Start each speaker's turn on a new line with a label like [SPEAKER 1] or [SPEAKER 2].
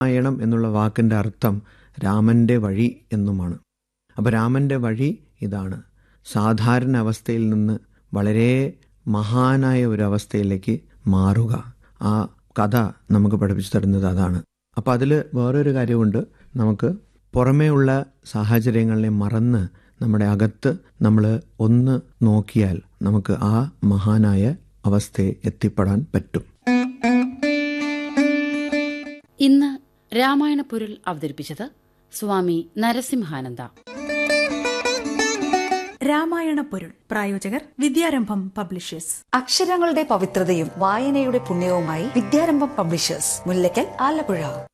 [SPEAKER 1] രാമായണം എന്നുള്ള വാക്കിൻ്റെ അർത്ഥം രാമൻ്റെ വഴി എന്നുമാണ് അപ്പോൾ രാമൻ്റെ വഴി ഇതാണ് സാധാരണ അവസ്ഥയിൽ നിന്ന് വളരെ മഹാനായ ഒരു അവസ്ഥയിലേക്ക് മാറുക ആ കഥ നമുക്ക് പഠിപ്പിച്ചു തരുന്നത് അതാണ് അപ്പോൾ അതിൽ വേറൊരു കാര്യമുണ്ട് നമുക്ക് പുറമേ ഉള്ള സാഹചര്യങ്ങളെ മറന്ന് നമ്മുടെ അകത്ത് നമ്മൾ ഒന്ന് നോക്കിയാൽ നമുക്ക് ആ മഹാനായ അവസ്ഥയെ എത്തിപ്പെടാൻ പറ്റും
[SPEAKER 2] ഇന്ന് രാമായണ പൊരുൾ അവതരിപ്പിച്ചത് സ്വാമി നരസിംഹാനന്ദ
[SPEAKER 3] രാമായണ പൊരുൾ പ്രായോജകർ വിദ്യാരംഭം പബ്ലിഷേഴ്സ്
[SPEAKER 4] അക്ഷരങ്ങളുടെ പവിത്രതയും വായനയുടെ പുണ്യവുമായി വിദ്യാരംഭം പബ്ലിഷേഴ്സ് മുല്ലക്കൽ ആലപ്പുഴ